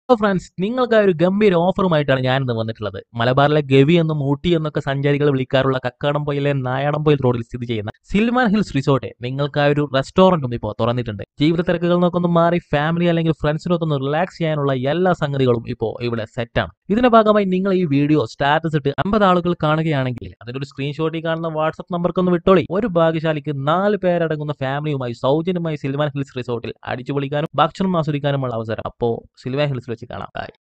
അപ്പോൾ ഫ്രണ്ട്സ് നിങ്ങൾക്ക് ഒരു ഗംഭീര ഓഫറുമായിട്ടാണ് ഞാനിന്ന് വന്നിട്ടുള്ളത് മലബാറിലെ ഗവി എന്നും ഊട്ടി എന്നൊക്കെ സഞ്ചാരികൾ വിളിക്കാറുള്ള കക്കാടംപൊയിലെ നായാടംപൊയിൽ റോഡിൽ സ്ഥിതി ചെയ്യുന്ന സിൽമാൻ ഹിൽസ് റിസോർട്ട് നിങ്ങൾക്ക് ആ ഒരു റെസ്റ്റോറന്റും ഇപ്പോൾ തുറന്നിട്ടുണ്ട് ജീവിത തിരക്കുകൾ നിന്നൊക്കെ മാറി ഫാമിലി അല്ലെങ്കിൽ ഫ്രണ്ട്സിനൊക്കെ ഒന്ന് റിലാക്സ് ചെയ്യാനുള്ള എല്ലാ സംഗതികളും ഇപ്പോൾ ഇവിടെ സെറ്റാണ് ഇതിന്റെ ഭാഗമായി നിങ്ങൾ ഈ വീഡിയോ സ്റ്റാറ്റസ് ഇട്ട് അമ്പത് ആളുകൾ കാണുകയാണെങ്കിൽ അതിന്റെ ഒരു സ്ക്രീൻഷോട്ടിൽ കാണുന്ന വാട്സ്ആപ്പ് നമ്പർക്കൊന്ന് വിട്ടോളി ഒരു ഭാഗ്യശാലിക്ക് നാല് പേരടങ്ങുന്ന ഫാമിലിയുമായി സൗജന്യമായി സിൽമാൻ ഹിൽസ് റിസോർട്ടിൽ അടിച്ചു പൊളിക്കാനും ഭക്ഷണം ആസ്വദിക്കാനുമുള്ള അവസരം അപ്പോൾ സിൽമാൻ ഹിൽസ് വെച്ച് കാണാം Bye.